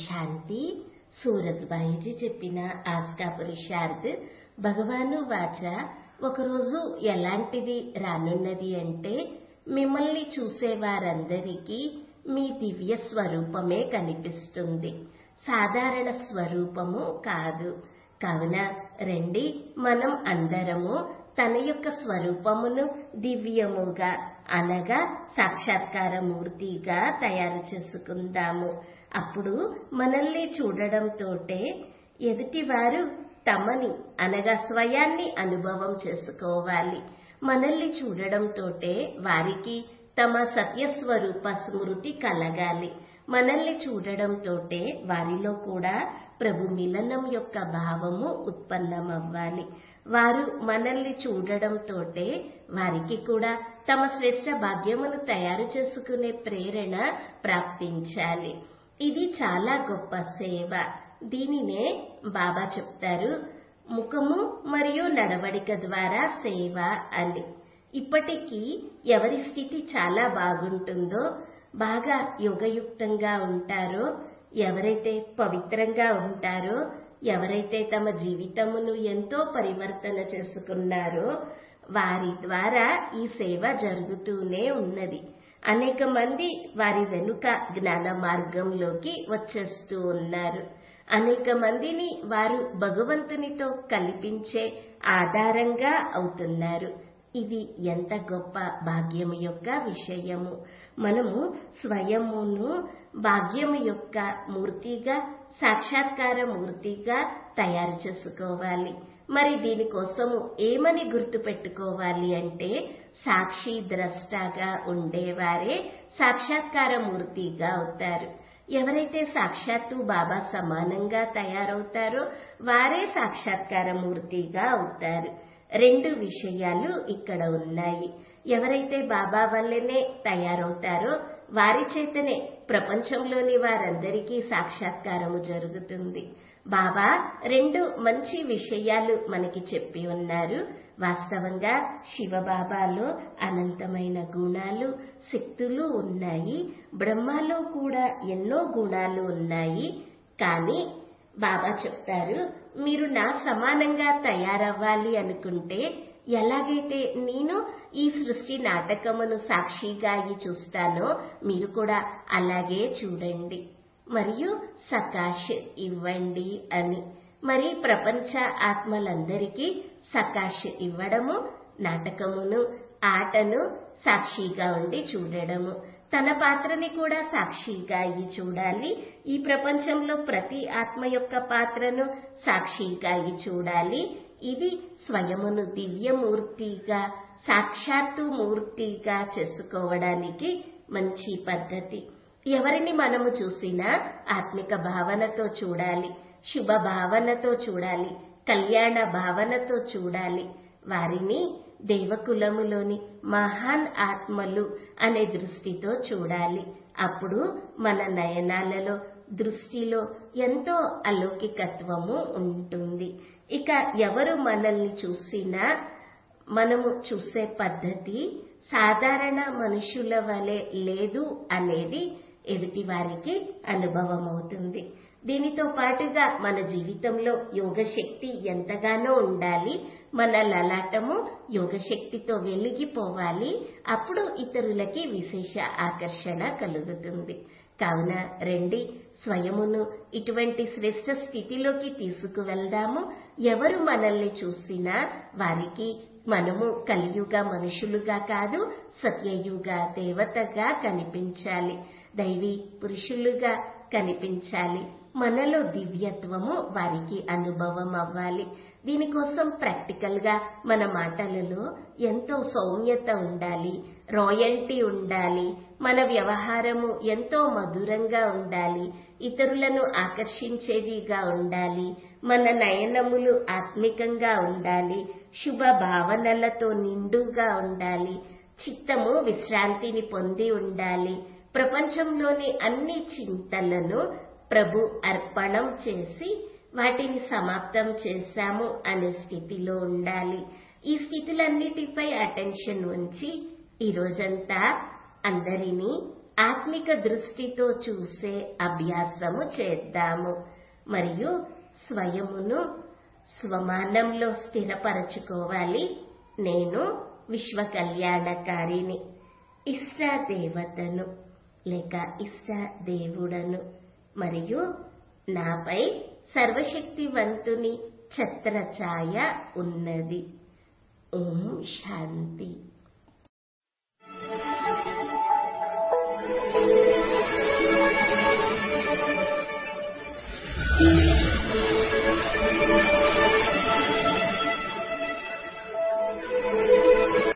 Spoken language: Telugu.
శాంతి సూరజ్బాయిజీ చెప్పిన ఆస్కా పురుషార్థ్ భగవాను వాచ ఒకరోజు ఎలాంటిది రానున్నది అంటే మిమ్మల్ని చూసేవారందరికీ మీ దివ్య స్వరూపమే కనిపిస్తుంది సాధారణ స్వరూపము కాదు కావున రండి మనం అందరము తన యొక్క స్వరూపమును దివ్యముగా అనగా సాక్షాత్కార మూర్తిగా తయారు చేసుకుందాము అప్పుడు మనల్ని చూడడంతోటే ఎదుటివారు తమని అనగా స్వయాన్ని అనుభవం చేసుకోవాలి మనల్ని చూడడంతోటే వారికి తమ సత్యస్వరూప స్మృతి కలగాలి మనల్ని చూడడంతోటే వారిలో కూడా ప్రభు మిలనం యొక్క భావము ఉత్పన్నమవ్వాలి వారు మనల్ని చూడడంతోటే వారికి కూడా తమ శ్రేష్ట భాగ్యమును తయారు చేసుకునే ప్రేరణ ప్రాప్తించాలి ఇది చాలా గొప్ప సేవ దీనినే బాబా చెప్తారు ముఖము మరియు నడవడిక ద్వారా సేవ అని ఇప్పటికీ ఎవరి స్థితి చాలా బాగుంటుందో బాగా యోగయుక్తంగా ఉంటారో ఎవరైతే పవిత్రంగా ఉంటారో ఎవరైతే తమ జీవితమును ఎంతో పరివర్తన చేసుకున్నారో వారి ద్వారా ఈ సేవ జరుగుతూనే ఉన్నది అనేక మంది వారి వెనుక జ్ఞాన మార్గంలోకి వచ్చేస్తూ ఉన్నారు అనేక మందిని వారు భగవంతునితో కల్పించే ఆధారంగా అవుతున్నారు ఇది ఎంత గొప్ప భాగ్యము యొక్క విషయము మనము స్వయమును భాగ్యము యొక్క మూర్తిగా సాక్షాత్కార మూర్తిగా తయారు చేసుకోవాలి మరి దీనికోసము ఏమని గుర్తు పెట్టుకోవాలి అంటే సాక్షి ద్రష్టగా ఉండేవారే సాక్షాత్కార మూర్తిగా అవుతారు ఎవరైతే సాక్షాత్తు బాబా సమానంగా తయారవుతారో వారే సాక్షాత్కార మూర్తిగా అవుతారు రెండు విషయాలు ఇక్కడ ఉన్నాయి ఎవరైతే బాబా వల్లనే తయారవుతారో వారి చేతనే ప్రపంచంలోని వారందరికీ సాక్షాత్కారము జరుగుతుంది బాబా రెండు మంచి విషయాలు మనకి చెప్పి ఉన్నారు వాస్తవంగా శివబాబాలో అనంతమైన గుణాలు శక్తులు ఉన్నాయి బ్రహ్మలో కూడా ఎన్నో గుణాలు ఉన్నాయి కానీ బాబా చెప్తారు మీరు నా సమానంగా తయారవ్వాలి అనుకుంటే ఎలాగైతే నేను ఈ సృష్టి నాటకమును సాక్షిగా అయి చూస్తానో మీరు కూడా అలాగే చూడండి మరియు సకాష్ ఇవ్వండి అని మరి ప్రపంచ ఆత్మలందరికీ సకాష్ ఇవ్వడము నాటకమును ఆటను సాక్షిగా ఉండి చూడడము తన పాత్రని కూడా సాక్షిగా అయి చూడాలి ఈ ప్రపంచంలో ప్రతి ఆత్మ యొక్క పాత్రను సాక్షిగా అయి చూడాలి ఇది స్వయమును దివ్యమూర్తిగా సాక్షాత్తు మూర్తిగా చేసుకోవడానికి మంచి పద్ధతి ఎవరిని మనము చూసినా ఆత్మిక భావనతో చూడాలి శుభ భావనతో చూడాలి కళ్యాణ భావనతో చూడాలి వారిని దేవకులములోని మహాన్ ఆత్మలు అనే దృష్టితో చూడాలి అప్పుడు మన నయనాలలో దృష్టిలో ఎంతో అలౌకికత్వము ఉంటుంది ఇక ఎవరు మనల్ని చూసినా మనము చూసే పద్ధతి సాధారణ మనుషుల వలె లేదు అనేది ఎదుటి వారికి అనుభవం అవుతుంది దీనితో పాటుగా మన జీవితంలో యోగశక్తి ఎంతగానో ఉండాలి మన లలాటము యోగశక్తితో వెలిగిపోవాలి అప్పుడు ఇతరులకి విశేష ఆకర్షణ కలుగుతుంది కావున రండి స్వయమును ఇటువంటి శ్రేష్ట స్థితిలోకి తీసుకువెళ్దాము ఎవరు మనల్ని చూసినా వారికి మనము కలియుగ మనుషులుగా కాదు సత్యయుగ దేవతగా కనిపించాలి దైవీ పురుషులుగా కనిపించాలి మనలో దివ్యత్వము వారికి అనుభవం అవ్వాలి దీనికోసం ప్రాక్టికల్ గా మన మాటలలో ఎంతో సౌమ్యత ఉండాలి రాయల్టీ ఉండాలి మన వ్యవహారము ఎంతో మధురంగా ఉండాలి ఇతరులను ఆకర్షించేదిగా ఉండాలి మన నయనములు ఆత్మికంగా ఉండాలి శుభ భావనలతో నిండుగా ఉండాలి చిత్తము విశ్రాంతిని పొంది ఉండాలి ప్రపంచంలోని అన్ని చింతలను ప్రభు అర్పణం చేసి వాటిని సమాప్తం చేశాము అనే స్థితిలో ఉండాలి ఈ స్థితులన్నిటిపై అటెన్షన్ ఉంచి ఈ రోజంతా అందరినీ ఆత్మిక దృష్టితో చూసే అభ్యాసము చేద్దాము మరియు స్వయమును స్వమానంలో స్థిరపరచుకోవాలి నేను విశ్వ కళ్యాణకారిని ఇష్ట దేవతను లేక ఇష్ట దేవుడను మరియు నాపై సర్వశక్తివంతుని ఛత్రఛాయ ఉన్నది ఓం శాంతి